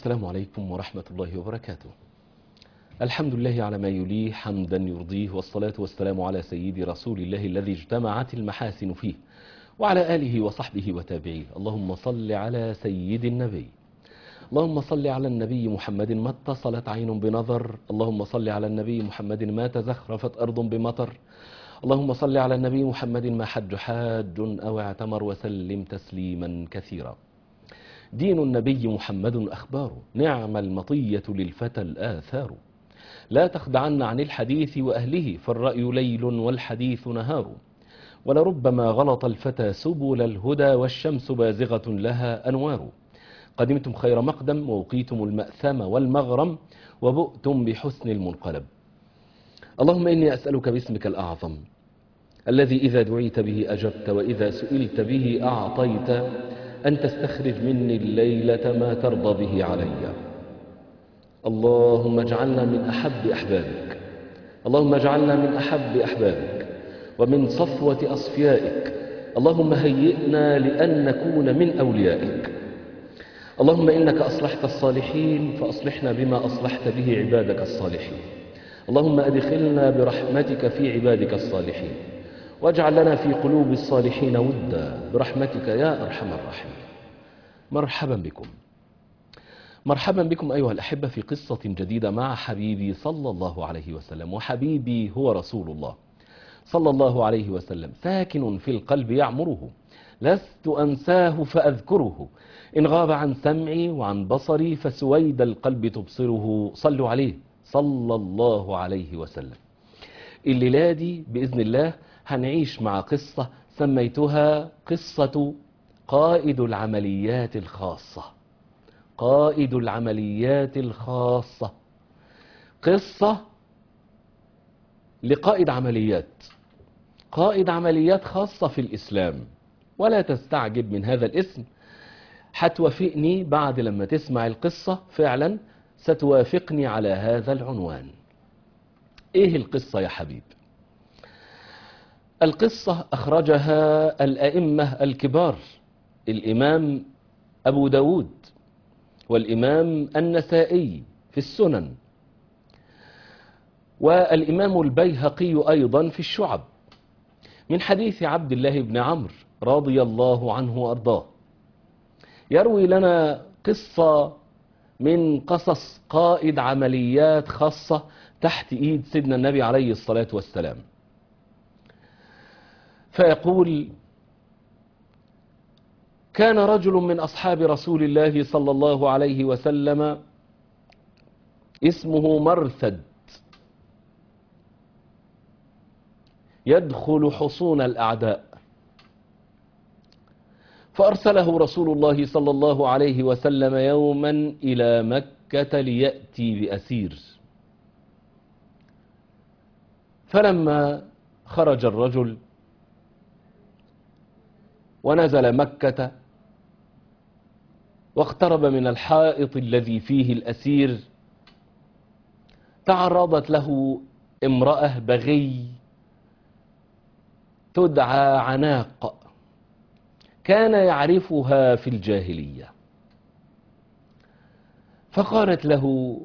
السلام عليكم ورحمة الله وبركاته الحمد لله على ما يليه حمدا يرضيه والصلاة والسلام على سيد رسول الله الذي اجتمعت المحاسن فيه وعلى آله وصحبه وتابعيه اللهم صل على سيد النبي اللهم صل على النبي محمد ما اتصلت عين بنظر اللهم صل على النبي محمد ما تزخرفت أرض بمطر اللهم صل على النبي محمد ما حج حاج أو اعتمر وسلم تسليما كثيرا دين النبي محمد أخبار نعم المطية للفتى الآثار لا تخدعن عن الحديث وأهله فالرأي ليل والحديث نهار ولربما غلط الفتى سبل الهدى والشمس بازغة لها أنوار قدمتم خير مقدم ووقيتم المأثم والمغرم وبؤتم بحسن المنقلب اللهم إني أسألك باسمك الأعظم الذي إذا دعيت به أجبت وإذا سئلت به أعطيت أن تستخرج مني الليلة ما ترضى به علي اللهم اجعلنا من أحب أحبابك اللهم اجعلنا من أحب أحبابك ومن صفوة أصفيائك اللهم هيئنا لأن نكون من أوليائك اللهم إنك أصلحت الصالحين فأصلحنا بما أصلحت به عبادك الصالحين اللهم أدخلنا برحمتك في عبادك الصالحين واجعل لنا في قلوب الصالحين ودا برحمتك يا أرحم الراحمين مرحبا بكم مرحبا بكم أيها الأحبة في قصة جديدة مع حبيبي صلى الله عليه وسلم وحبيبي هو رسول الله صلى الله عليه وسلم ساكن في القلب يعمره لست أنساه فأذكره إن غاب عن سمعي وعن بصري فسويد القلب تبصره صلوا عليه صلى الله عليه وسلم الليلة دي بإذن الله هنعيش مع قصة سميتها قصة قائد العمليات الخاصة قائد العمليات الخاصة قصة لقائد عمليات قائد عمليات خاصة في الإسلام ولا تستعجب من هذا الاسم هتوافقني بعد لما تسمع القصة فعلا ستوافقني على هذا العنوان ايه القصة يا حبيب القصة أخرجها الأئمة الكبار الإمام أبو داود والإمام النسائي في السنن والإمام البيهقي أيضا في الشعب من حديث عبد الله بن عمرو رضي الله عنه وأرضاه يروي لنا قصة من قصص قائد عمليات خاصة تحت إيد سيدنا النبي عليه الصلاة والسلام فيقول كان رجل من أصحاب رسول الله صلى الله عليه وسلم اسمه مرثد يدخل حصون الأعداء فأرسله رسول الله صلى الله عليه وسلم يوما إلى مكة ليأتي بأسير فلما خرج الرجل ونزل مكة واقترب من الحائط الذي فيه الأسير تعرضت له امرأة بغي تدعى عناق كان يعرفها في الجاهلية فقالت له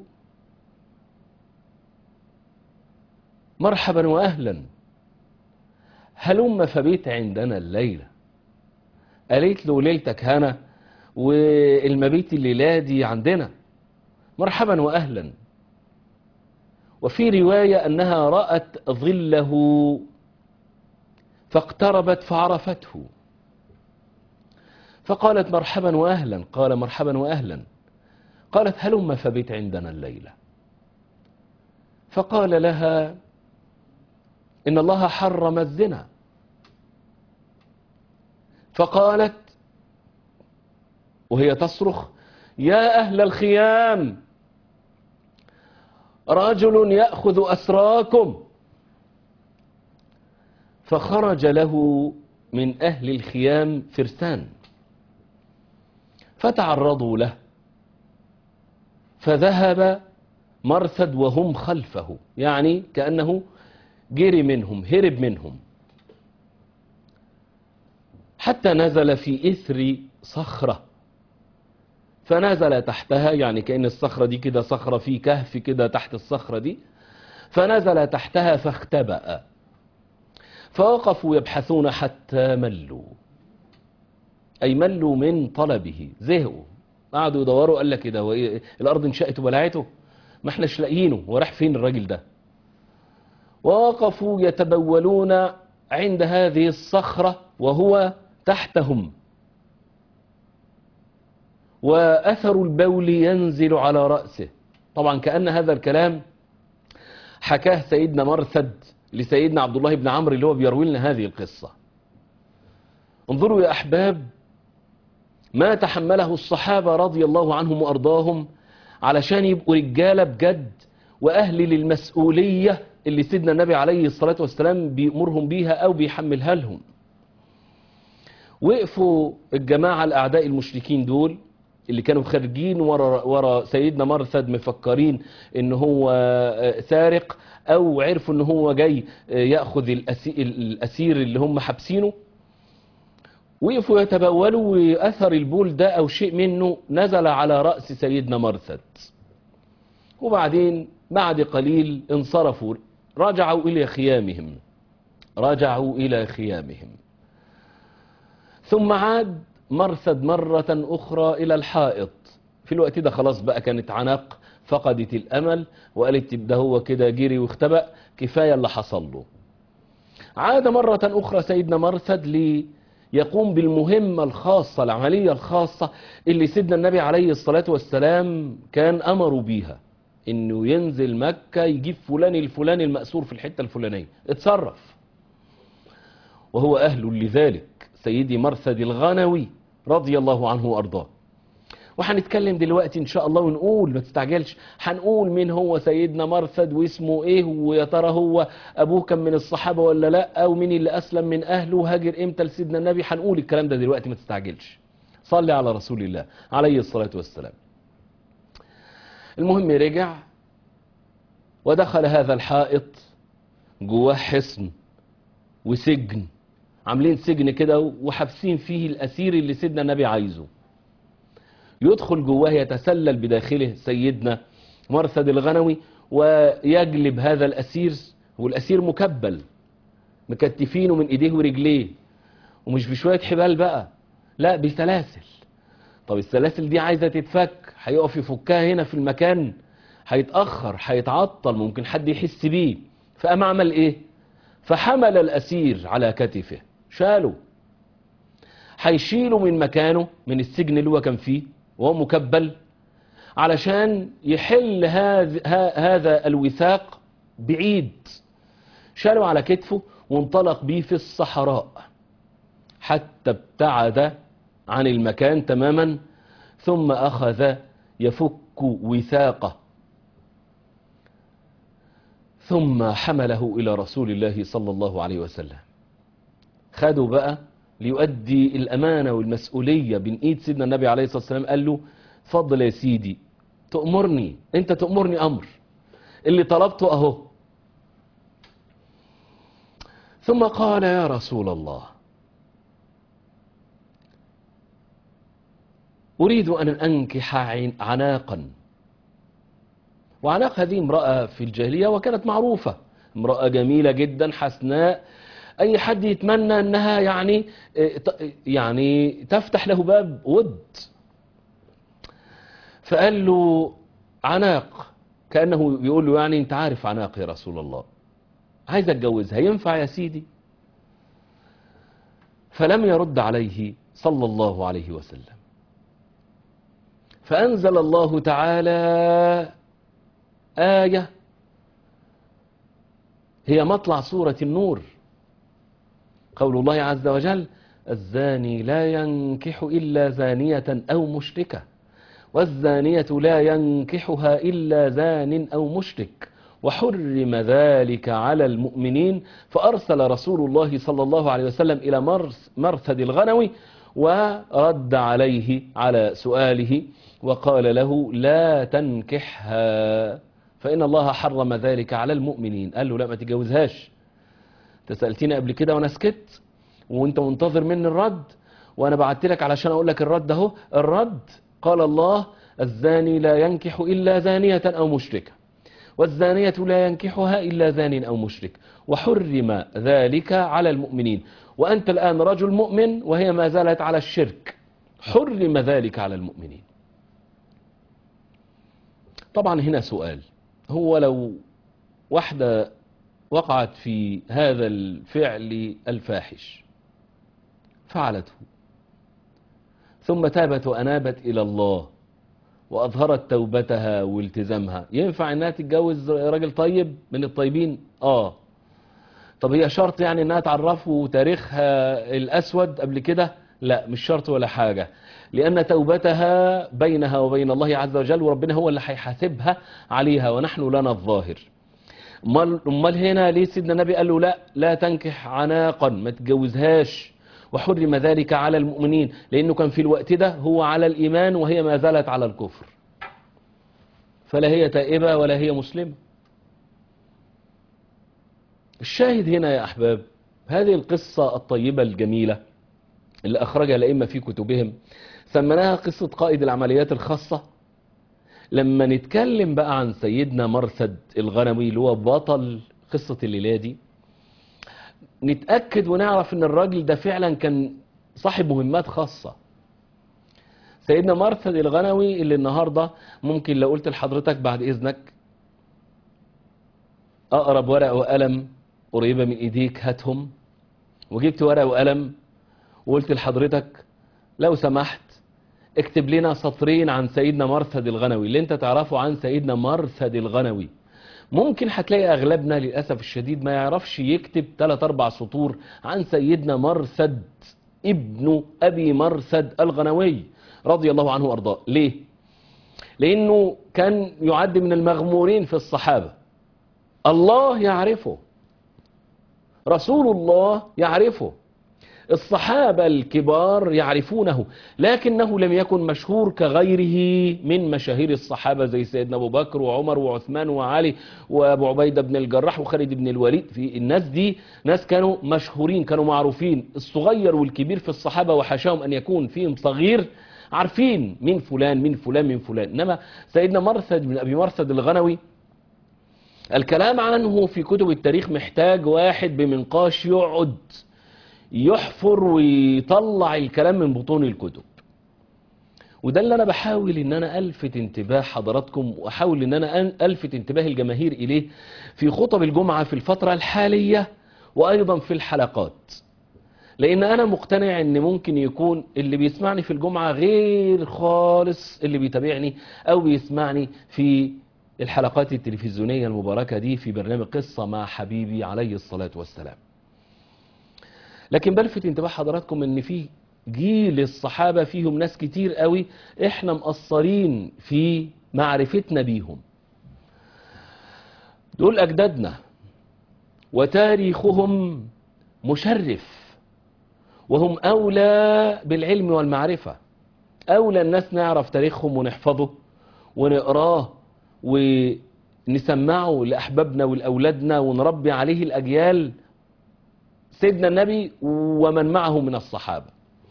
مرحبا وأهلا هلم فبيت عندنا الليلة قالت له ليلتك هنا والمبيت الليلة دي عندنا مرحبا وأهلا وفي رواية أنها رأت ظله فاقتربت فعرفته فقالت مرحبا وأهلا قال مرحبا وأهلا قالت هلم فبيت عندنا الليلة فقال لها إن الله حرم الزنا فقالت وهي تصرخ يا أهل الخيام رجل يأخذ أسراكم فخرج له من أهل الخيام فرسان فتعرضوا له فذهب مرثد وهم خلفه يعني كأنه جري منهم هرب منهم حتى نزل في إثر صخرة فنزل تحتها يعني كأن الصخرة دي كده صخرة في كهف كده تحت الصخرة دي فنزل تحتها فاختبأ فوقفوا يبحثون حتى ملوا أي ملوا من طلبه زهقوا قعدوا يدوروا قال لك كده وإيه الأرض انشأت وبلعته ما احناش لاقيينه وراح فين الراجل ده ووقفوا يتبولون عند هذه الصخرة وهو تحتهم وأثر البول ينزل على رأسه طبعا كأن هذا الكلام حكاه سيدنا مرثد لسيدنا عبد الله بن عمرو اللي هو بيروي لنا هذه القصة انظروا يا أحباب ما تحمله الصحابة رضي الله عنهم وأرضاهم علشان يبقوا رجالة بجد وأهل للمسؤولية اللي سيدنا النبي عليه الصلاة والسلام بيأمرهم بيها أو بيحملها لهم وقفوا الجماعة الأعداء المشركين دول اللي كانوا خارجين ورا, ورا سيدنا مرثد مفكرين ان هو سارق او عرفوا ان هو جاي ياخذ الاسير اللي هم حابسينه وقفوا يتبولوا واثر البول ده او شيء منه نزل على راس سيدنا مرثد وبعدين بعد قليل انصرفوا رجعوا الى خيامهم رجعوا الى خيامهم ثم عاد مرثد مرة أخرى إلى الحائط في الوقت ده خلاص بقى كانت عناق فقدت الأمل وقالت ده هو كده جري واختبأ كفاية اللي حصل له عاد مرة أخرى سيدنا مرثد ليقوم بالمهمة الخاصة العملية الخاصة اللي سيدنا النبي عليه الصلاة والسلام كان أمروا بيها إنه ينزل مكة يجيب فلان الفلاني المأسور في الحتة الفلانية اتصرف وهو أهل لذلك سيدي مرثد الغنوي رضي الله عنه وأرضاه وهنتكلم دلوقتي إن شاء الله ونقول ما تستعجلش هنقول مين هو سيدنا مرثد واسمه إيه ويا ترى هو أبوه كان من الصحابة ولا لا أو مين اللي أسلم من أهله هاجر إمتى لسيدنا النبي هنقول الكلام ده دلوقتي ما تستعجلش صلي على رسول الله عليه الصلاة والسلام المهم رجع ودخل هذا الحائط جواه حصن وسجن عاملين سجن كده وحابسين فيه الأسير اللي سيدنا النبي عايزه يدخل جواه يتسلل بداخله سيدنا مرثد الغنوي ويجلب هذا الأسير والأسير مكبل مكتفينه من إيديه ورجليه ومش بشوية حبال بقى لا بسلاسل طب السلاسل دي عايزة تتفك هيقف يفكها هنا في المكان هيتأخر هيتعطل ممكن حد يحس بيه فقام عمل ايه فحمل الأسير على كتفه شاله هيشيله من مكانه من السجن اللي هو كان فيه وهو مكبل علشان يحل هذا هذا الوثاق بعيد شاله على كتفه وانطلق بيه في الصحراء حتى ابتعد عن المكان تماما ثم أخذ يفك وثاقه ثم حمله إلى رسول الله صلى الله عليه وسلم خدوا بقى ليؤدي الأمانة والمسؤولية بين إيد سيدنا النبي عليه الصلاة والسلام قال له فضل يا سيدي تأمرني أنت تأمرني أمر اللي طلبته أهو ثم قال يا رسول الله أريد أن أنكح عناقا وعناق هذه امرأة في الجاهلية وكانت معروفة امرأة جميلة جدا حسناء أي حد يتمنى أنها يعني يعني تفتح له باب ود فقال له عناق كأنه بيقول له يعني أنت عارف عناق يا رسول الله عايز أتجوزها ينفع يا سيدي فلم يرد عليه صلى الله عليه وسلم فأنزل الله تعالى آية هي مطلع سورة النور قول الله عز وجل الزاني لا ينكح إلا زانية أو مشركة والزانية لا ينكحها إلا زان أو مشرك وحرم ذلك على المؤمنين فأرسل رسول الله صلى الله عليه وسلم إلى مرثد الغنوي ورد عليه على سؤاله وقال له لا تنكحها فإن الله حرم ذلك على المؤمنين قال له لا ما تجوزهاش تسألتني قبل كده وانا سكت وانت منتظر مني الرد وانا بعت لك علشان اقول لك الرد اهو الرد قال الله الزاني لا ينكح إلا زانية أو مشركة والزانية لا ينكحها إلا زان أو مشرك وحرم ذلك على المؤمنين وأنت الآن رجل مؤمن وهي ما زالت على الشرك حرم ذلك على المؤمنين طبعا هنا سؤال هو لو واحدة وقعت في هذا الفعل الفاحش فعلته ثم تابت وأنابت إلى الله وأظهرت توبتها والتزامها ينفع إنها تتجوز راجل طيب من الطيبين آه طب هي شرط يعني إنها تعرفه تاريخها الأسود قبل كده لا مش شرط ولا حاجة لأن توبتها بينها وبين الله عز وجل وربنا هو اللي هيحاسبها عليها ونحن لنا الظاهر امال امال هنا ليه سيدنا النبي قال له لا لا تنكح عناقا ما تتجوزهاش وحرم ذلك على المؤمنين لانه كان في الوقت ده هو على الايمان وهي ما زالت على الكفر فلا هي تائبه ولا هي مسلمه الشاهد هنا يا احباب هذه القصه الطيبه الجميله اللي اخرجها الائمه في كتبهم سميناها قصه قائد العمليات الخاصه لما نتكلم بقى عن سيدنا مرثد الغنوي اللي هو بطل قصة الليلة دي نتأكد ونعرف ان الراجل ده فعلا كان صاحب مهمات خاصة سيدنا مرثد الغنوي اللي النهاردة ممكن لو قلت لحضرتك بعد اذنك اقرب ورقة وقلم قريبة من ايديك هاتهم وجبت ورقة وقلم وقلت لحضرتك لو سمحت اكتب لنا سطرين عن سيدنا مرثد الغنوي اللي انت تعرفه عن سيدنا مرثد الغنوي ممكن هتلاقي اغلبنا للاسف الشديد ما يعرفش يكتب 3 4 سطور عن سيدنا مرثد ابن ابي مرثد الغنوي رضي الله عنه وارضاه ليه لانه كان يعد من المغمورين في الصحابه الله يعرفه رسول الله يعرفه الصحابة الكبار يعرفونه لكنه لم يكن مشهور كغيره من مشاهير الصحابة زي سيدنا أبو بكر وعمر وعثمان وعلي وأبو عبيدة بن الجراح وخالد بن الوليد في الناس دي ناس كانوا مشهورين كانوا معروفين الصغير والكبير في الصحابة وحاشاهم أن يكون فيهم صغير عارفين مين فلان مين فلان مين فلان إنما سيدنا مرثد بن أبي مرثد الغنوي الكلام عنه في كتب التاريخ محتاج واحد بمنقاش يقعد يحفر ويطلع الكلام من بطون الكتب وده اللي انا بحاول ان انا الفت انتباه حضراتكم واحاول ان انا الفت انتباه الجماهير اليه في خطب الجمعة في الفترة الحالية وايضا في الحلقات لان انا مقتنع ان ممكن يكون اللي بيسمعني في الجمعة غير خالص اللي بيتابعني او بيسمعني في الحلقات التلفزيونية المباركة دي في برنامج قصة مع حبيبي عليه الصلاة والسلام لكن بلفت انتباه حضراتكم ان في جيل الصحابة فيهم ناس كتير قوي احنا مقصرين في معرفتنا بيهم دول اجدادنا وتاريخهم مشرف وهم اولى بالعلم والمعرفة اولى الناس نعرف تاريخهم ونحفظه ونقراه ونسمعه لأحبابنا ولأولادنا ونربي عليه الأجيال سيدنا النبي ومن معه من الصحابة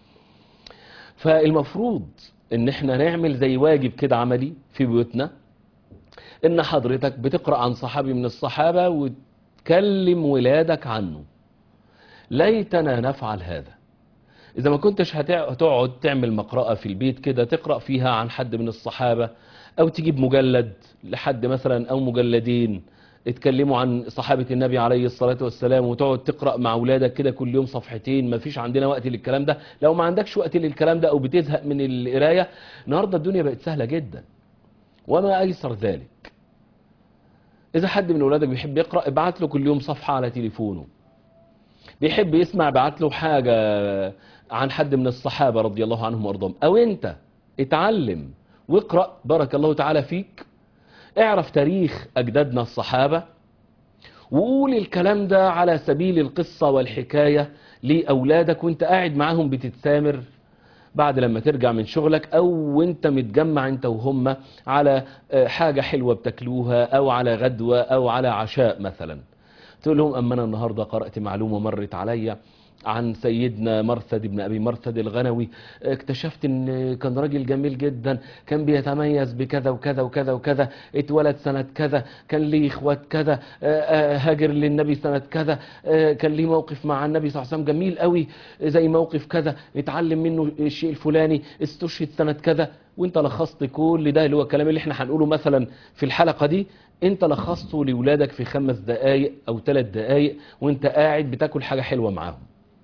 فالمفروض ان احنا نعمل زي واجب كده عملي في بيوتنا ان حضرتك بتقرأ عن صحابي من الصحابة وتكلم ولادك عنه ليتنا نفعل هذا اذا ما كنتش هتقعد تعمل مقرأة في البيت كده تقرأ فيها عن حد من الصحابة او تجيب مجلد لحد مثلا او مجلدين اتكلموا عن صحابة النبي عليه الصلاة والسلام وتقعد تقرأ مع أولادك كده كل يوم صفحتين ما فيش عندنا وقت للكلام ده لو ما عندكش وقت للكلام ده أو بتزهق من القراية النهاردة الدنيا بقت سهلة جدا وما أيسر ذلك إذا حد من أولادك بيحب يقرأ ابعت له كل يوم صفحة على تليفونه بيحب يسمع ابعت له حاجة عن حد من الصحابة رضي الله عنهم وارضاهم أو أنت اتعلم واقرأ بارك الله تعالى فيك اعرف تاريخ أجدادنا الصحابة وقول الكلام ده على سبيل القصة والحكاية لأولادك وانت قاعد معاهم بتتسامر بعد لما ترجع من شغلك أو وانت متجمع انت وهم على حاجة حلوة بتاكلوها أو على غدوة أو على عشاء مثلا تقول لهم أما أنا النهاردة قرأت معلومة مرت عليا عن سيدنا مرثد بن أبي مرثد الغنوي اكتشفت ان كان راجل جميل جدا كان بيتميز بكذا وكذا وكذا وكذا اتولد سنة كذا كان ليه اخوات كذا آه، آه، هاجر للنبي سنة كذا آه، كان ليه موقف مع النبي صلى الله عليه وسلم جميل قوي زي موقف كذا اتعلم منه الشيء الفلاني استشهد سنة كذا وانت لخصت كل ده اللي هو الكلام اللي احنا هنقوله مثلا في الحلقة دي انت لخصته لولادك في خمس دقايق او ثلاث دقايق وانت قاعد بتاكل حاجة حلوة معاهم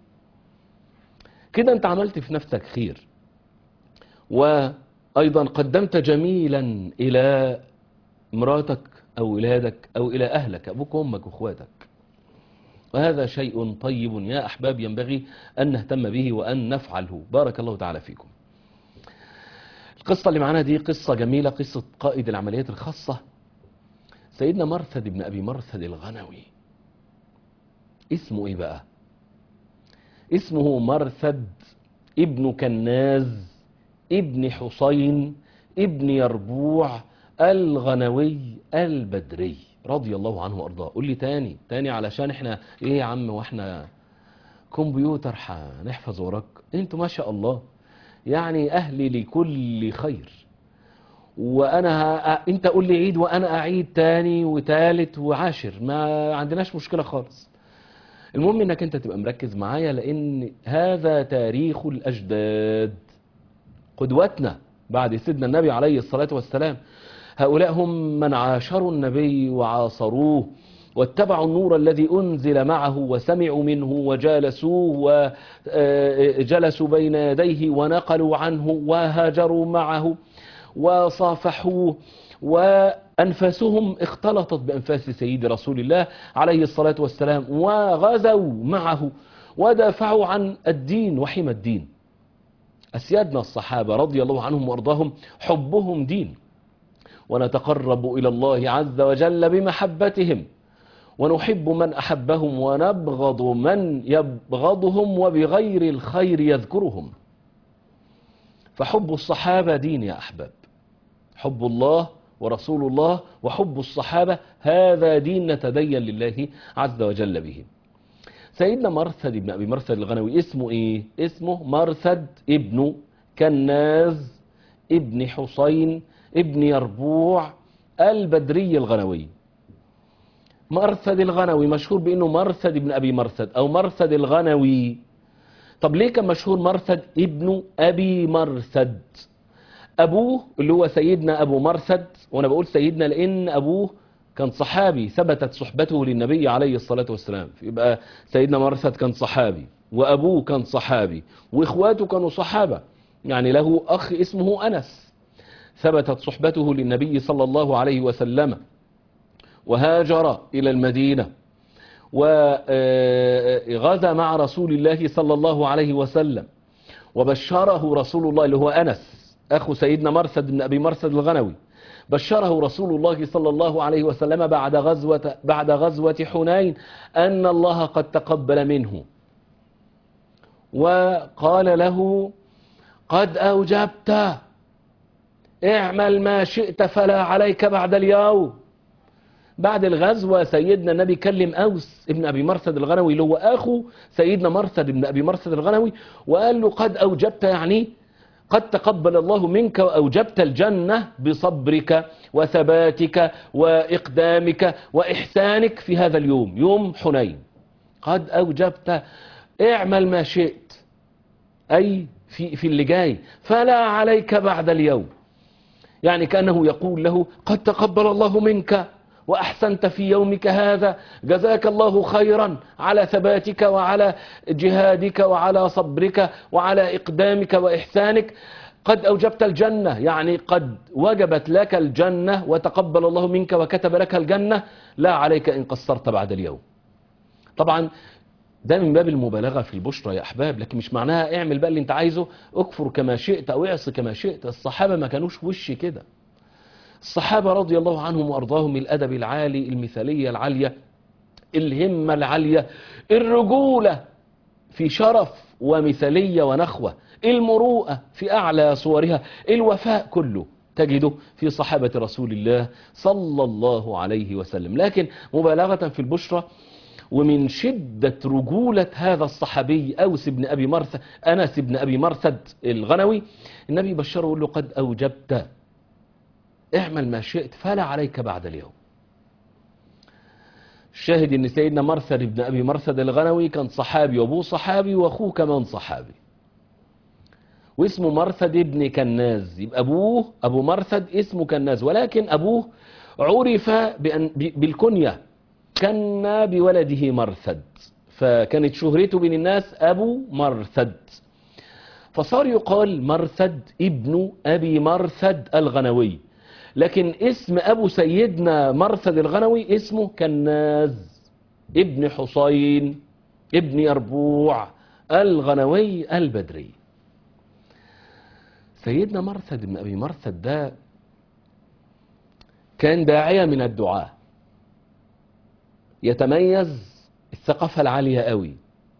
كده انت عملت في نفسك خير وايضا قدمت جميلا الى مراتك او ولادك او الى اهلك ابوك وامك واخواتك وهذا شيء طيب يا احباب ينبغي ان نهتم به وان نفعله بارك الله تعالى فيكم القصة اللي معانا دي قصة جميلة قصة قائد العمليات الخاصة سيدنا مرثد بن أبي مرثد الغنوي اسمه ايه بقى اسمه مرثد ابن كناز ابن حسين ابن يربوع الغنوي البدري رضي الله عنه وارضاه قول لي تاني تاني علشان احنا ايه يا عم واحنا كمبيوتر هنحفظ وراك انتوا ما شاء الله يعني اهلي لكل خير وانا ه... انت قول لي عيد وانا اعيد تاني وتالت وعاشر ما عندناش مشكلة خالص المهم انك انت تبقى مركز معايا لان هذا تاريخ الاجداد قدوتنا بعد سيدنا النبي عليه الصلاة والسلام هؤلاء هم من عاشروا النبي وعاصروه واتبعوا النور الذي أنزل معه وسمعوا منه وجالسوه وجلسوا بين يديه ونقلوا عنه وهاجروا معه وصافحوه وأنفاسهم اختلطت بأنفاس سيد رسول الله عليه الصلاة والسلام وغزوا معه ودافعوا عن الدين وحمى الدين أسيادنا الصحابة رضي الله عنهم وأرضاهم حبهم دين ونتقرب إلى الله عز وجل بمحبتهم ونحب من أحبهم ونبغض من يبغضهم وبغير الخير يذكرهم فحب الصحابة دين يا أحباب حب الله ورسول الله وحب الصحابة هذا دين نتدين لله عز وجل به سيدنا مرثد بن أبي مرثد الغنوي اسمه إيه؟ اسمه مرثد ابن كناز ابن حسين ابن يربوع البدري الغنوي مرثد الغنوي مشهور بأنه مرثد ابن أبي مرثد أو مرثد الغنوي طب ليه كان مشهور مرثد ابن أبي مرثد أبوه اللي هو سيدنا أبو مرثد وأنا بقول سيدنا لأن أبوه كان صحابي ثبتت صحبته للنبي عليه الصلاة والسلام يبقى سيدنا مرثد كان صحابي وأبوه كان صحابي وإخواته كانوا صحابة يعني له أخ اسمه أنس ثبتت صحبته للنبي صلى الله عليه وسلم وهاجر إلى المدينة وغزا مع رسول الله صلى الله عليه وسلم وبشره رسول الله اللي هو أنس أخو سيدنا مرثد بن أبي مرثد الغنوي بشره رسول الله صلى الله عليه وسلم بعد غزوة, بعد غزوة حنين أن الله قد تقبل منه وقال له قد أوجبت اعمل ما شئت فلا عليك بعد اليوم بعد الغزوة سيدنا النبي كلم أوس ابن أبي مرثد الغنوي اللي هو أخو سيدنا مرثد ابن أبي مرثد الغنوي وقال له قد أوجبت يعني قد تقبل الله منك وأوجبت الجنة بصبرك وثباتك وإقدامك وإحسانك في هذا اليوم يوم حنين قد أوجبت اعمل ما شئت أي في, في اللي جاي فلا عليك بعد اليوم يعني كأنه يقول له قد تقبل الله منك وأحسنت في يومك هذا جزاك الله خيرا على ثباتك وعلى جهادك وعلى صبرك وعلى إقدامك وإحسانك قد أوجبت الجنة يعني قد وجبت لك الجنة وتقبل الله منك وكتب لك الجنة لا عليك إن قصرت بعد اليوم طبعا ده من باب المبالغة في البشرى يا أحباب لكن مش معناها اعمل بقى اللي انت عايزه اكفر كما شئت أو اعصي كما شئت الصحابة ما كانوش وش كده الصحابة رضي الله عنهم وأرضاهم الأدب العالي المثالية العالية الهمة العالية الرجولة في شرف ومثالية ونخوة المروءة في أعلى صورها الوفاء كله تجده في صحابة رسول الله صلى الله عليه وسلم لكن مبالغة في البشرى ومن شدة رجولة هذا الصحابي أوس بن أبي مرثد أنس بن أبي مرثد الغنوي النبي بشره يقول له قد أوجبت اعمل ما شئت فلا عليك بعد اليوم الشاهد ان سيدنا مرثد بن ابي مرثد الغنوي كان صحابي وابوه صحابي واخوه كمان صحابي واسمه مرثد ابن كناز يبقى ابوه ابو مرثد اسمه كناز ولكن ابوه عرف بأن ب- بالكنية كنا بولده مرثد فكانت شهرته بين الناس ابو مرثد فصار يقال مرثد ابن ابي مرثد الغنوي لكن اسم ابو سيدنا مرثد الغنوي اسمه كناز ابن حسين ابن يربوع الغنوي البدري سيدنا مرثد بن ابي مرثد ده كان داعية من الدعاة يتميز الثقافة العالية قوي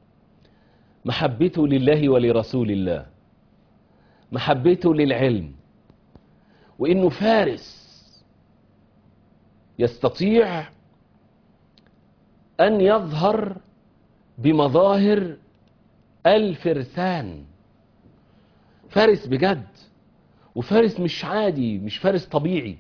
محبته لله ولرسول الله محبته للعلم وانه فارس يستطيع ان يظهر بمظاهر الفرسان فارس بجد وفارس مش عادي مش فارس طبيعي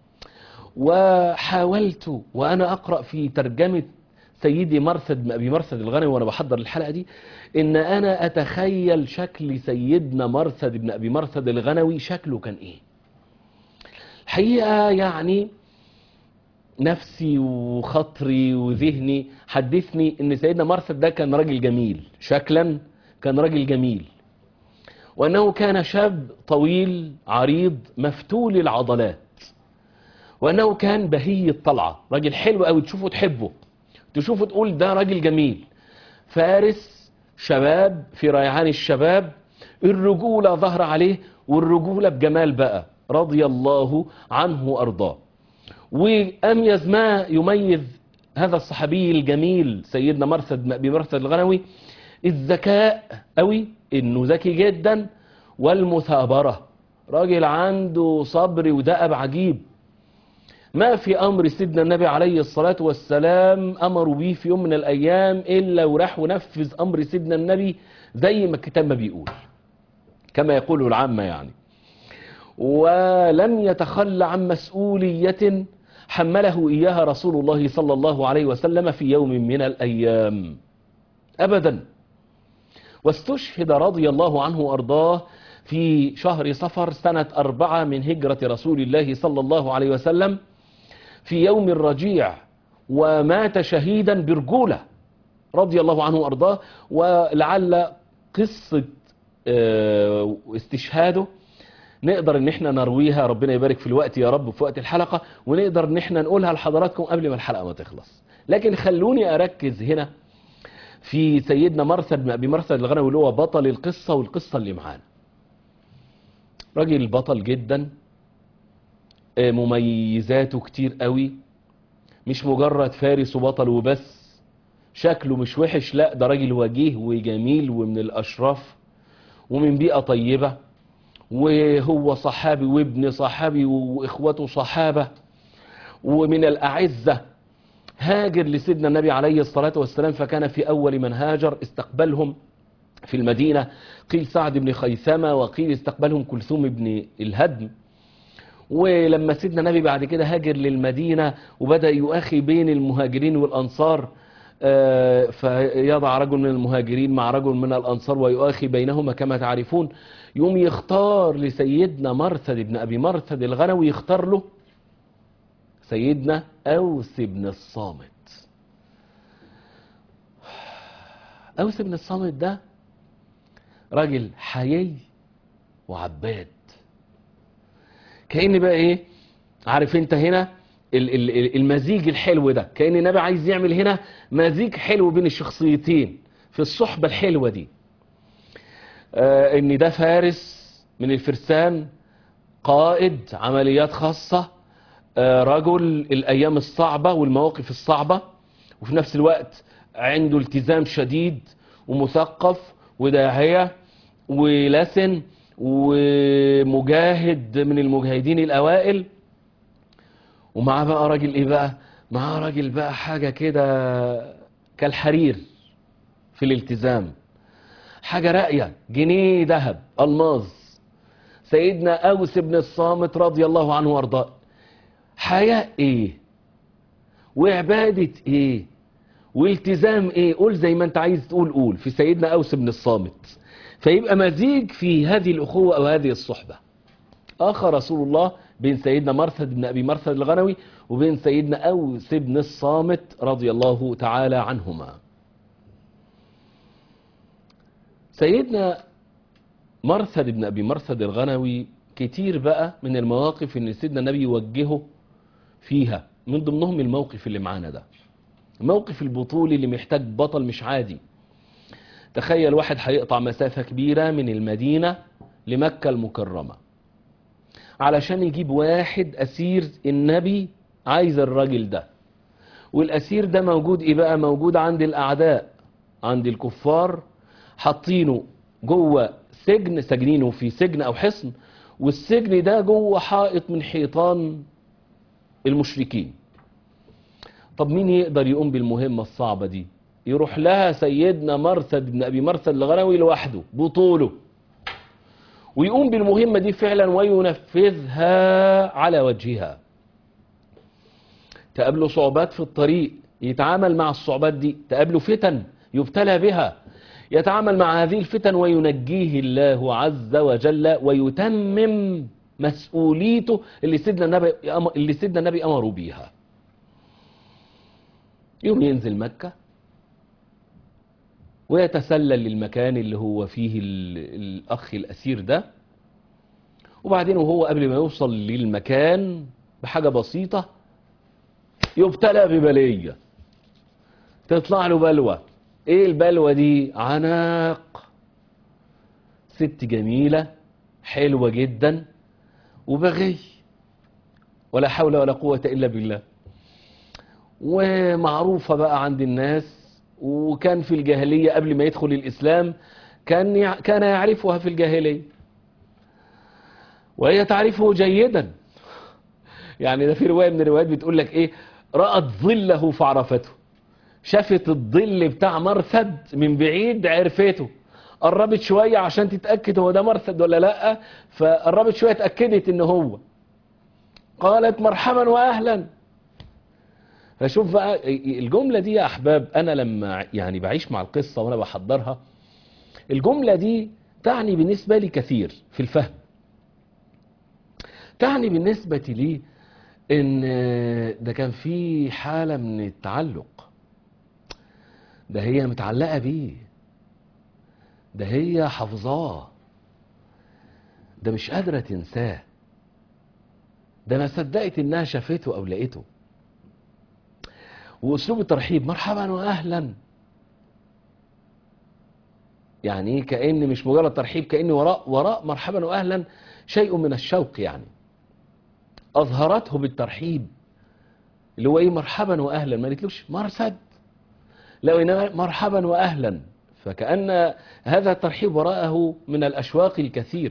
وحاولت وانا اقرا في ترجمه سيدي مرثد بن ابي مرثد الغنوي وانا بحضر الحلقه دي ان انا اتخيل شكل سيدنا مرثد بن ابي مرثد الغنوي شكله كان ايه الحقيقه يعني نفسي وخطري وذهني حدثني ان سيدنا مرثد ده كان راجل جميل شكلا كان راجل جميل وانه كان شاب طويل عريض مفتول العضلات وانه كان بهي الطلعه راجل حلو قوي تشوفه تحبه تشوفه تقول ده راجل جميل فارس شباب في ريعان الشباب الرجوله ظهر عليه والرجوله بجمال بقى رضي الله عنه وارضاه واميز ما يميز هذا الصحابي الجميل سيدنا مرثد بن ابي مرثد الغنوي الذكاء قوي انه ذكي جدا والمثابره راجل عنده صبر ودأب عجيب ما في امر سيدنا النبي عليه الصلاة والسلام امروا به في يوم من الايام الا وراح ونفذ امر سيدنا النبي زي ما الكتاب ما بيقول كما يقول العامة يعني ولم يتخلى عن مسؤولية حمله إياها رسول الله صلى الله عليه وسلم في يوم من الأيام أبدا واستشهد رضي الله عنه وأرضاه في شهر صفر سنة أربعة من هجرة رسول الله صلى الله عليه وسلم في يوم الرجيع ومات شهيدا برجولة رضي الله عنه وأرضاه ولعل قصة آه، استشهاده نقدر ان احنا نرويها ربنا يبارك في الوقت يا رب في وقت الحلقة ونقدر ان احنا نقولها لحضراتكم قبل ما الحلقة ما تخلص لكن خلوني اركز هنا في سيدنا مرثد بن ابي مرثد الغنوي اللي هو بطل القصة والقصة اللي معانا راجل بطل جدا آه، مميزاته كتير قوي مش مجرد فارس وبطل وبس شكله مش وحش لا ده راجل وجيه وجميل ومن الاشراف ومن بيئة طيبة وهو صحابي وابن صحابي واخوته صحابة ومن الأعزة هاجر لسيدنا النبي عليه الصلاة والسلام فكان في أول من هاجر استقبلهم في المدينة قيل سعد بن خيثمة وقيل استقبلهم كلثوم بن الهدم ولما سيدنا النبي بعد كده هاجر للمدينة وبدأ يؤخي بين المهاجرين والأنصار آه، فيضع رجل من المهاجرين مع رجل من الأنصار ويؤخي بينهما كما تعرفون يوم يختار لسيدنا مرثد بن أبي مرثد الغنوي يختار له سيدنا أوس بن الصامت أوس بن الصامت ده راجل حيي وعباد كأن بقى ايه عارف انت هنا ال- ال- ال- المزيج الحلو ده كأن النبي عايز يعمل هنا مزيج حلو بين الشخصيتين في الصحبة الحلوة دي آه ان ده فارس من الفرسان قائد عمليات خاصة آه رجل الأيام الصعبة والمواقف الصعبة وفي نفس الوقت عنده التزام شديد ومثقف وداعية ولسن ومجاهد من المجاهدين الأوائل ومعاه بقى راجل إيه بقى معاه راجل بقى حاجة كده كالحرير في الالتزام حاجة راقية جنيه ذهب الماظ سيدنا أوس بن الصامت رضي الله عنه وارضاه حياء ايه وعبادة ايه والتزام ايه قول زي ما انت عايز تقول قول في سيدنا أوس بن الصامت فيبقى مزيج في هذه الأخوة أو هذه الصحبة آخر رسول الله بين سيدنا مرثد بن أبي مرثد الغنوي وبين سيدنا أوس بن الصامت رضي الله تعالى عنهما سيدنا مرثد بن أبي مرثد الغنوي كتير بقى من المواقف اللي سيدنا النبي يوجهه فيها من ضمنهم الموقف اللي معانا ده موقف البطولي اللي محتاج بطل مش عادي تخيل واحد هيقطع مسافة كبيرة من المدينة لمكة المكرمة علشان يجيب واحد أسير النبي عايز الراجل ده والأسير ده موجود إيه بقى موجود عند الأعداء عند الكفار حاطينه جوه سجن سجنينه في سجن أو حصن والسجن ده جوه حائط من حيطان المشركين طب مين يقدر يقوم بالمهمة الصعبة دي يروح لها سيدنا مرثد بن أبي مرثد الغنوي لوحده بطوله ويقوم بالمهمة دي فعلا وينفذها على وجهها تقابله صعوبات في الطريق يتعامل مع الصعوبات دي تقابله فتن يبتلى بها يتعامل مع هذه الفتن وينجيه الله عز وجل ويتمم مسؤوليته اللي سيدنا النبي اللي سيدنا النبي امره بيها يوم ينزل مكة ويتسلل للمكان اللي هو فيه الأخ الأسير ده وبعدين وهو قبل ما يوصل للمكان بحاجة بسيطة يبتلى ببلية تطلع له بلوى ايه البلوى دي عناق ست جميلة حلوة جدا وبغي ولا حول ولا قوة إلا بالله ومعروفة بقى عند الناس وكان في الجاهلية قبل ما يدخل الإسلام كان كان يعرفها في الجاهلية وهي تعرفه جيدا يعني ده في رواية من الروايات بتقول لك ايه رأت ظله فعرفته شافت الظل بتاع مرثد من بعيد عرفته قربت شوية عشان تتأكد هو ده مرثد ولا لا فقربت شوية اتأكدت ان هو قالت مرحبا وأهلا فشوف بقى الجملة دي يا أحباب أنا لما يعني بعيش مع القصة وأنا بحضرها الجملة دي تعني بالنسبة لي كثير في الفهم تعني بالنسبة لي إن ده كان في حالة من التعلق ده هي متعلقة بيه ده هي حافظاه ده مش قادرة تنساه ده ما صدقت إنها شافته أو لقيته واسلوب الترحيب مرحبا واهلا يعني كأن مش مجرد ترحيب كأن وراء وراء مرحبا واهلا شيء من الشوق يعني اظهرته بالترحيب اللي هو ايه مرحبا واهلا ما قالتلوش مرسد لا انما مرحبا واهلا فكأن هذا الترحيب وراءه من الاشواق الكثير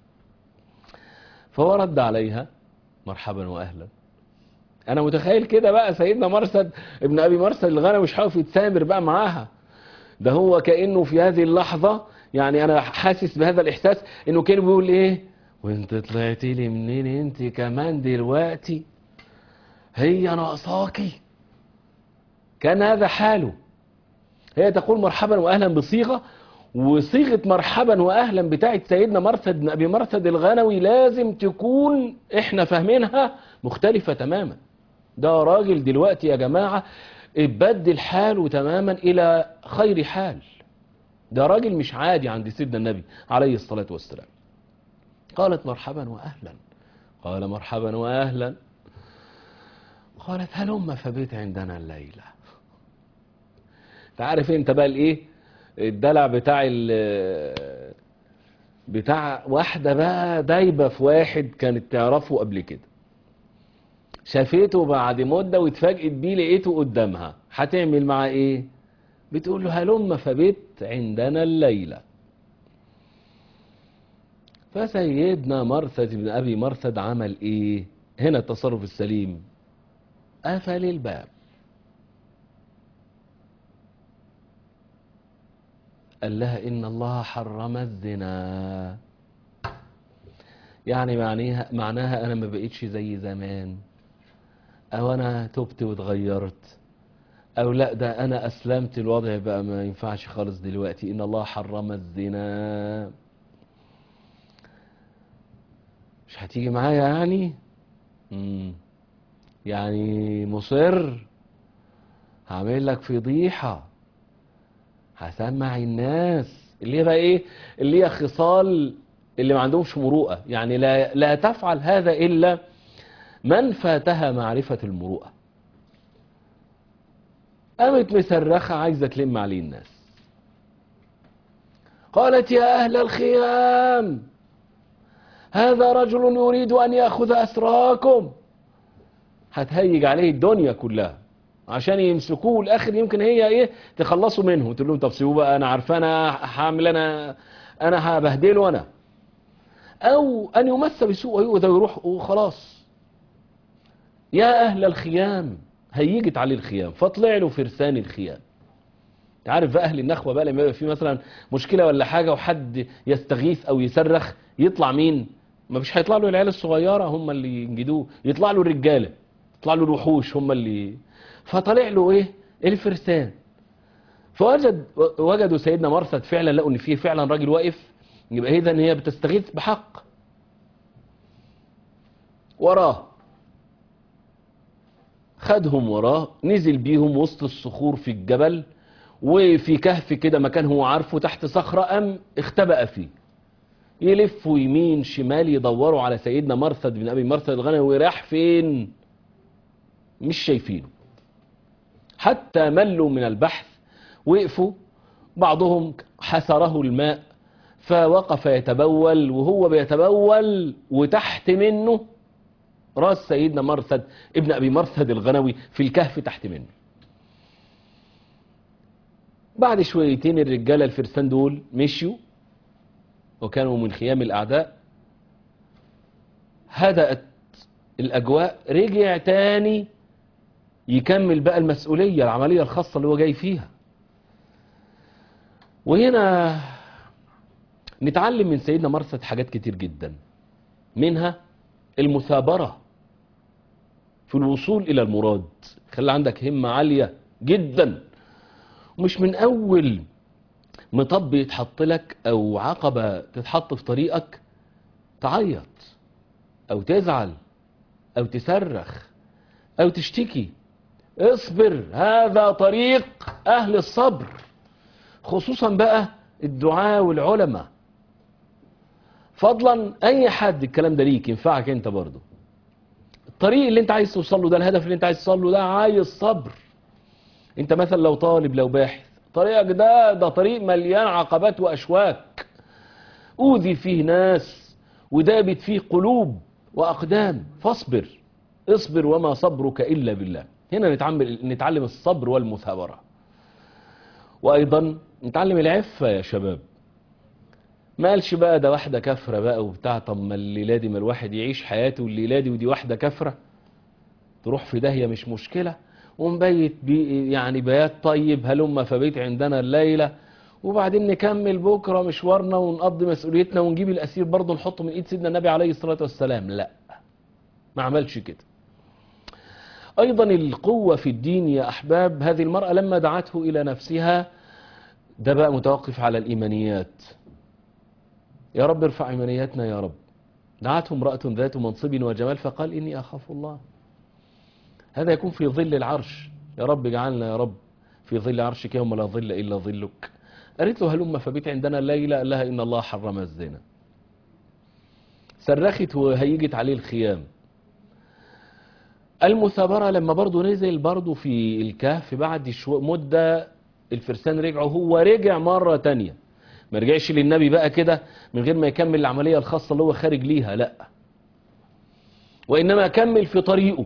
فهو رد عليها مرحبا واهلا انا متخيل كده بقى سيدنا مرسد ابن ابي مرسد الغنوي مش عارف يتسامر بقى معاها ده هو كانه في هذه اللحظه يعني انا حاسس بهذا الاحساس انه كان بيقول ايه وانت طلعتي لي منين انت كمان دلوقتي هي ناقصاكي كان هذا حاله هي تقول مرحبا واهلا بصيغه وصيغه مرحبا واهلا بتاعت سيدنا مرثد بن ابي مرثد الغنوي لازم تكون احنا فاهمينها مختلفه تماما ده راجل دلوقتي يا جماعه اتبدل حاله تماما الى خير حال ده راجل مش عادي عند سيدنا النبي عليه الصلاه والسلام قالت مرحبا واهلا قال مرحبا واهلا قالت هلم فبيت عندنا الليله تعرف انت بقى الايه الدلع بتاع ال بتاع واحدة بقى دايبة في واحد كانت تعرفه قبل كده شافته بعد مدة واتفاجئت بيه لقيته قدامها هتعمل معاه ايه بتقول له هلم فبيت عندنا الليلة فسيدنا مرثد بن ابي مرثد عمل ايه هنا التصرف السليم قفل الباب قال لها إن الله حرم الزنا يعني معناها معناها أنا ما بقيتش زي زمان أو أنا تبت واتغيرت أو لا ده أنا أسلمت الوضع بقى ما ينفعش خالص دلوقتي إن الله حرم الزنا مش هتيجي معايا يعني مم. يعني مصر هعمل لك فضيحة هسمع الناس اللي هي بقى ايه اللي هي خصال اللي ما عندهمش مروءة يعني لا, لا تفعل هذا إلا من فاتها معرفة المروءة قامت مسرخة عايزة تلم عليه الناس قالت يا أهل الخيام هذا رجل يريد أن يأخذ أسراكم هتهيج عليه الدنيا كلها عشان يمسكوه الاخر يمكن هي ايه تخلصوا منه تقول لهم طب سيبوه بقى انا عارفه انا هعمل انا انا هبهدله انا او ان يمس بسوء وده يروح وخلاص يا اهل الخيام هيجت عليه الخيام فطلع له فرسان الخيام عارف بقى اهل النخوه بقى لما يبقى في مثلا مشكله ولا حاجه وحد يستغيث او يصرخ يطلع مين ما فيش هيطلع له العيال الصغيره هم اللي ينجدوه يطلع له الرجاله يطلع له الوحوش هم اللي فطلع له ايه الفرسان فوجد وجدوا سيدنا مرثد فعلا لقوا ان فيه فعلا راجل واقف يبقى اذا هي بتستغيث بحق وراه خدهم وراه نزل بيهم وسط الصخور في الجبل وفي كهف كده مكان هو عارفه تحت صخرة أم اختبأ فيه يلفوا يمين شمال يدوروا على سيدنا مرثد بن أبي مرثد الغنوي وراح فين مش شايفينه حتى ملوا من البحث وقفوا بعضهم حسره الماء فوقف يتبول وهو بيتبول وتحت منه راس سيدنا مرثد ابن أبي مرثد الغنوي في الكهف تحت منه بعد شويتين الرجالة الفرسان دول مشيوا وكانوا من خيام الأعداء هدأت الأجواء رجع تاني يكمل بقى المسؤولية العملية الخاصة اللي هو جاي فيها وهنا نتعلم من سيدنا مرثد حاجات كتير جدا منها المثابرة في الوصول إلى المراد خلي عندك همة عالية جدا مش من أول مطب يتحط لك أو عقبة تتحط في طريقك تعيط أو تزعل أو تصرخ أو تشتكي اصبر هذا طريق أهل الصبر خصوصا بقى الدعاء والعلماء فضلا أي حد الكلام ده ليك ينفعك أنت برضه الطريق اللي انت عايز توصل له ده الهدف اللي انت عايز توصل له ده عايز صبر انت مثلا لو طالب لو باحث طريقك ده ده طريق مليان عقبات واشواك اوذي فيه ناس ودابت فيه قلوب واقدام فاصبر اصبر وما صبرك الا بالله هنا نتعلم نتعلم الصبر والمثابره وايضا نتعلم العفه يا شباب ما قالش بقى ده واحدة كفرة بقى وبتاع طب ما الليلة دي ما الواحد يعيش حياته الليلة دي ودي واحدة كفرة تروح في داهية مش مشكلة ونبيت بي يعني بيات طيب هلما فبيت عندنا الليلة وبعدين نكمل بكرة مشوارنا ونقضي مسؤوليتنا ونجيب الأسير برضه نحطه من إيد سيدنا النبي عليه الصلاة والسلام لا ما عملش كده أيضا القوة في الدين يا أحباب هذه المرأة لما دعته إلى نفسها ده بقى متوقف على الإيمانيات يا رب ارفع إيمانياتنا يا رب دعته امرأة ذات منصب وجمال فقال إني أخاف الله هذا يكون في ظل العرش يا رب اجعلنا يا رب في ظل عرشك يوم لا ظل إلا ظلك قالت له هلم فبيت عندنا الليلة قال لها إن الله حرم الزنا صرخت وهيجت عليه الخيام المثابرة لما برضه نزل برضه في الكهف بعد شو مدة الفرسان رجعوا هو رجع مرة تانية ما رجعش للنبي بقى كده من غير ما يكمل العملية الخاصة اللي هو خارج ليها لا وإنما كمل في طريقه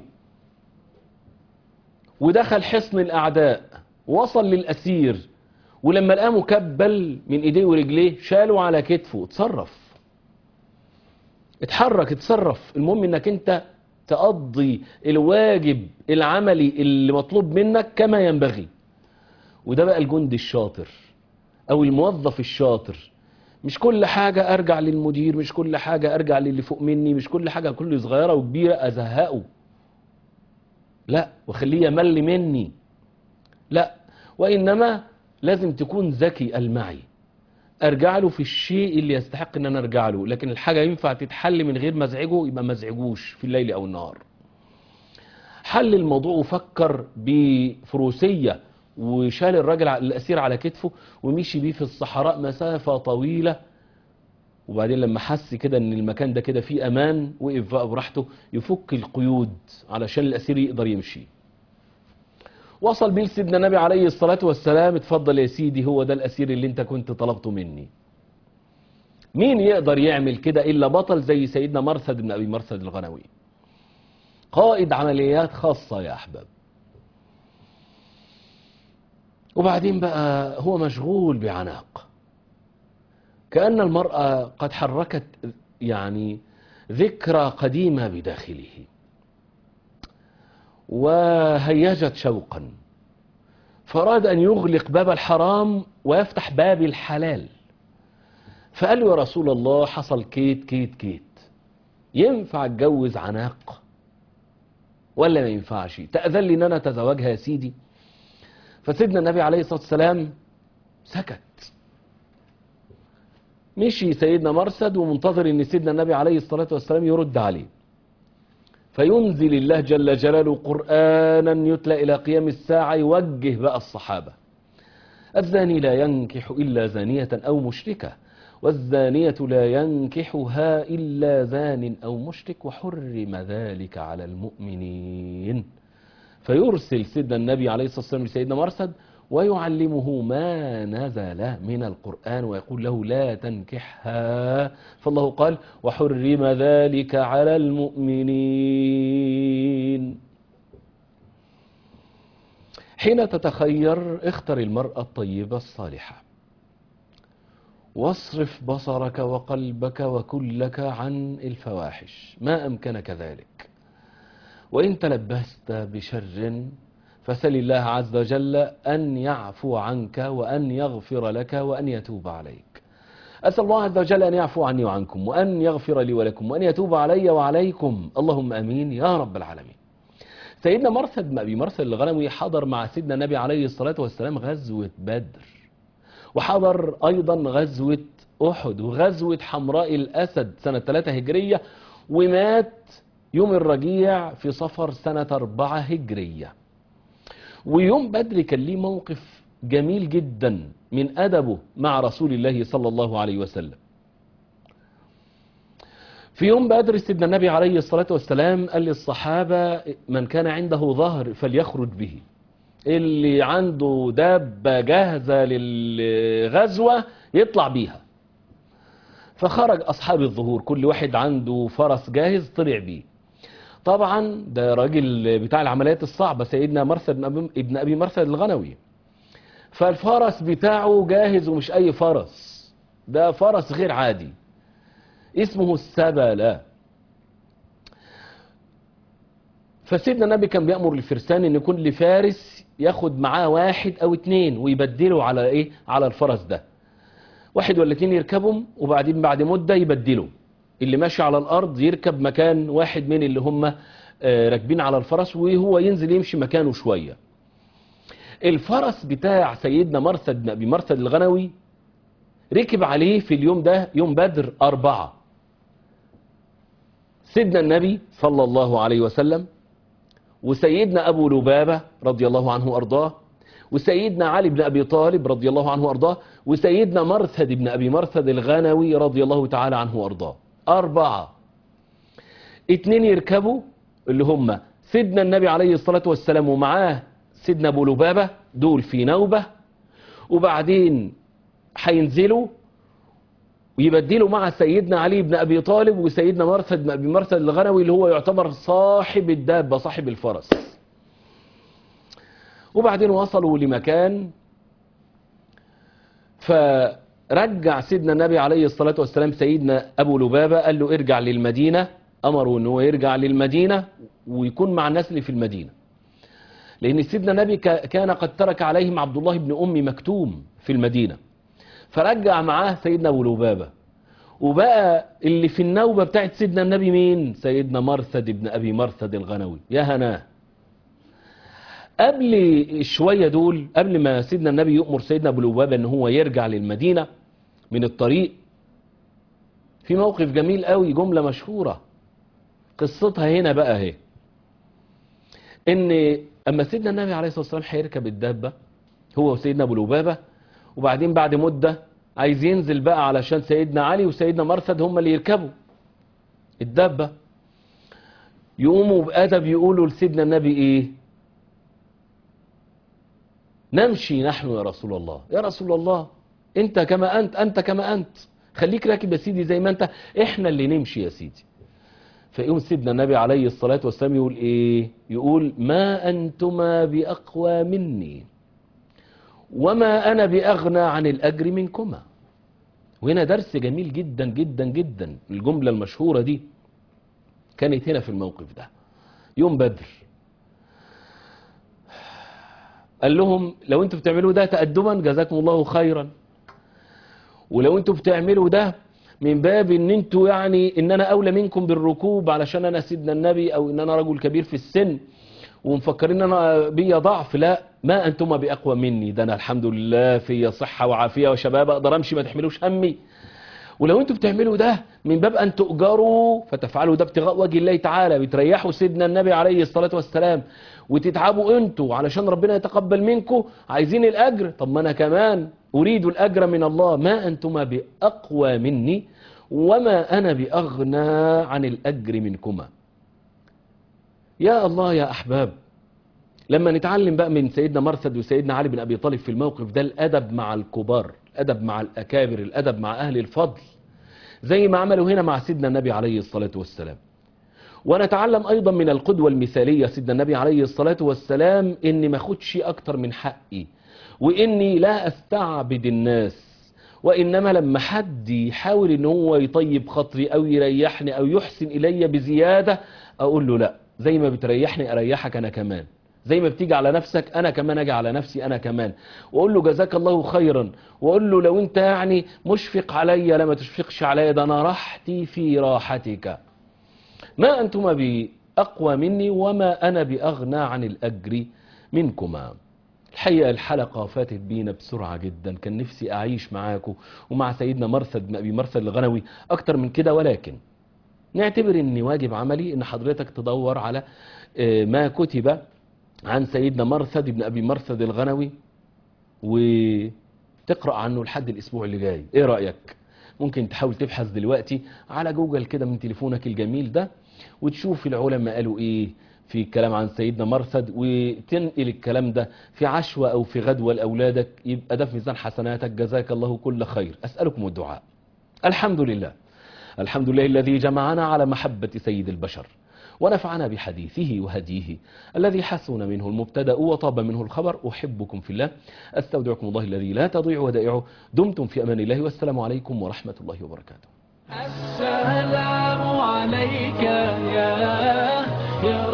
ودخل حصن الأعداء وصل للأسير ولما لقاه مكبل من إيديه ورجليه شاله على كتفه اتصرف اتحرك اتصرف المهم انك انت تقضي الواجب العملي اللي مطلوب منك كما ينبغي وده بقى الجندي الشاطر او الموظف الشاطر مش كل حاجة ارجع للمدير مش كل حاجة ارجع للي فوق مني مش كل حاجة كل صغيرة وكبيرة ازهقه لا وخليه يمل مني لا وانما لازم تكون ذكي المعي ارجع له في الشيء اللي يستحق ان انا ارجع له لكن الحاجة ينفع تتحل من غير مزعجه يبقى مزعجوش في الليل او النهار حل الموضوع وفكر بفروسية وشال الراجل ع- الأسير على كتفه ومشي بيه في الصحراء مسافة طويلة وبعدين لما حس كده ان المكان ده كده فيه امان وقف بقى براحته يفك القيود علشان الاسير يقدر يمشي وصل بيه لسيدنا النبي عليه الصلاة والسلام اتفضل يا سيدي هو ده الاسير اللي انت كنت طلبته مني مين يقدر يعمل كده الا بطل زي سيدنا مرثد بن ابي مرثد الغنوي قائد عمليات خاصة يا أحباب وبعدين بقى هو مشغول بعناق كأن المرأة قد حركت يعني ذكرى قديمة بداخله وهيجت شوقا فأراد أن يغلق باب الحرام ويفتح باب الحلال فقال له يا رسول الله حصل كيت كيت كيت ينفع اتجوز عناق ولا ما ينفعش تأذن لي ان انا اتزوجها يا سيدي فسيدنا النبي عليه الصلاة والسلام سكت مشي سيدنا مرسد ومنتظر ان سيدنا النبي عليه الصلاة والسلام يرد عليه فينزل الله جل جلاله قرآنا يتلى إلى قيام الساعة يوجه بقى الصحابة الزاني لا ينكح إلا زانية أو مشركة والزانية لا ينكحها إلا زان أو مشرك وحرم ذلك على المؤمنين فيرسل سيدنا النبي عليه الصلاة والسلام لسيدنا مرسد ويعلمه ما نزل من القرآن ويقول له لا تنكحها فالله قال وحرم ذلك على المؤمنين حين تتخير اختر المرأة الطيبة الصالحة واصرف بصرك وقلبك وكلك عن الفواحش ما أمكنك ذلك وإن تلبست بشر فسل الله عز وجل أن يعفو عنك وأن يغفر لك وأن يتوب عليك أسأل الله عز وجل أن يعفو عني وعنكم وأن يغفر لي ولكم وأن يتوب علي وعليكم اللهم أمين يا رب العالمين سيدنا مرثد بن أبي مرثد الغنوي حضر مع سيدنا النبي عليه الصلاة والسلام غزوة بدر وحضر أيضا غزوة أحد وغزوة حمراء الأسد سنة 3 هجرية ومات يوم الرجيع في صفر سنة 4 هجرية ويوم بدر كان ليه موقف جميل جدا من أدبه مع رسول الله صلى الله عليه وسلم في يوم بدر سيدنا النبي عليه الصلاة والسلام قال للصحابة من كان عنده ظهر فليخرج به اللي عنده دابة جاهزة للغزوة يطلع بيها فخرج أصحاب الظهور كل واحد عنده فرس جاهز طلع بيه طبعا ده راجل بتاع العمليات الصعبة سيدنا مرثد بن أبي- ابن أبي مرثد الغنوي فالفرس بتاعه جاهز ومش أي فرس ده فرس غير عادي اسمه السبلة فسيدنا النبي كان بيأمر الفرسان ان كل فارس ياخد معاه واحد او اتنين ويبدلوا على ايه على الفرس ده واحد ولا اتنين يركبهم وبعدين بعد مدة يبدلوا اللي ماشي على الارض يركب مكان واحد من اللي هم آه، راكبين على الفرس وهو ينزل يمشي مكانه شوية الفرس بتاع سيدنا مرثد بن ابي مرثد الغنوي ركب عليه في اليوم ده يوم بدر أربعة سيدنا النبي صلى الله عليه وسلم وسيدنا أبو لبابة رضي الله عنه وأرضاه وسيدنا علي بن أبي طالب رضي الله عنه وأرضاه وسيدنا مرثد بن أبي مرثد الغنوي رضي الله تعالى عنه وأرضاه أربعة اتنين يركبوا اللي هم سيدنا النبي عليه الصلاة والسلام ومعاه سيدنا أبو لبابة دول في نوبة وبعدين هينزلوا ويبدلوا مع سيدنا علي بن أبي طالب وسيدنا مرثد بن أبي مرثد الغنوي اللي هو يعتبر صاحب الدابة صاحب الفرس وبعدين وصلوا لمكان فرجع سيدنا النبي عليه الصلاة والسلام سيدنا أبو لبابة قال له ارجع للمدينة أمره أنه يرجع للمدينة ويكون مع الناس اللي في المدينة لأن سيدنا النبي كا- كان قد ترك عليهم عبد الله بن أم مكتوم في المدينة فرجع معاه سيدنا ابو لبابه وبقى اللي في النوبه بتاعت سيدنا النبي مين سيدنا مرثد ابن ابي مرثد الغنوي يا هناه قبل شويه دول قبل ما سيدنا النبي يؤمر سيدنا ابو لبابه ان هو يرجع للمدينه من الطريق في موقف جميل قوي جمله مشهوره قصتها هنا بقى اهي ان اما سيدنا النبي عليه الصلاه والسلام هيركب الدابه هو وسيدنا ابو لبابه وبعدين بعد مده عايز ينزل بقى علشان سيدنا علي وسيدنا مرثد هم اللي يركبوا الدابه يقوموا بادب يقولوا لسيدنا النبي ايه نمشي نحن يا رسول الله يا رسول الله انت كما انت انت كما انت خليك راكب يا سيدي زي ما انت احنا اللي نمشي يا سيدي فيقوم سيدنا النبي عليه الصلاة والسلام يقول ايه يقول ما انتما باقوى مني وما انا باغنى عن الاجر منكما وهنا درس جميل جدا جدا جدا الجملة المشهورة دي كانت هنا في الموقف ده يوم بدر قال لهم لو انتوا بتعملوا ده تأدبا جزاكم الله خيرا ولو انتوا بتعملوا ده من باب ان انتوا يعني ان انا اولى منكم بالركوب علشان انا سيدنا النبي او ان انا رجل كبير في السن ومفكرين ان انا بيا ضعف لا ما انتما باقوى مني ده انا الحمد لله في صحة وعافية وشباب اقدر امشي ما تحملوش همي ولو انتوا بتعملوا ده من باب ان تؤجروا فتفعلوا ده ابتغاء وجه الله تعالى بتريحوا سيدنا النبي عليه الصلاة والسلام وتتعبوا انتوا علشان ربنا يتقبل منكم عايزين الاجر طب ما انا كمان اريد الاجر من الله ما انتما باقوى مني وما انا باغنى عن الاجر منكما يا الله يا احباب لما نتعلم بقى من سيدنا مرثد وسيدنا علي بن ابي طالب في الموقف ده الادب مع الكبار الادب مع الاكابر الادب مع اهل الفضل زي ما عملوا هنا مع سيدنا النبي عليه الصلاه والسلام ونتعلم ايضا من القدوه المثاليه سيدنا النبي عليه الصلاه والسلام اني ما اخدش اكتر من حقي واني لا استعبد الناس وانما لما حد يحاول ان هو يطيب خاطري او يريحني او يحسن الي بزياده اقول له لا زي ما بتريحني اريحك انا كمان زي ما بتيجي على نفسك انا كمان اجي على نفسي انا كمان واقول له جزاك الله خيرا واقول له لو انت يعني مشفق عليا لا ما تشفقش عليا ده انا راحتي في راحتك ما انتما باقوى مني وما انا باغنى عن الاجر منكما الحقيقة الحلقة فاتت بينا بسرعة جدا كان نفسي أعيش معاكم ومع سيدنا مرثد بن أبي مرثد الغنوي أكتر من كده ولكن نعتبر ان واجب عملي ان حضرتك تدور على ما كتب عن سيدنا مرثد بن ابي مرثد الغنوي وتقرا عنه لحد الاسبوع اللي جاي ايه رايك ممكن تحاول تبحث دلوقتي على جوجل كده من تليفونك الجميل ده وتشوف العلماء قالوا ايه في الكلام عن سيدنا مرثد وتنقل الكلام ده في عشوة او في غدوة لاولادك يبقى ده في ميزان حسناتك جزاك الله كل خير اسالكم الدعاء الحمد لله الحمد لله الذي جمعنا على محبة سيد البشر ونفعنا بحديثه وهديه الذي حسن منه المبتدا وطاب منه الخبر أحبكم في الله أستودعكم الله الذي لا تضيع ودائعه دمتم في أمان الله والسلام عليكم ورحمة الله وبركاته السلام عليك يا يا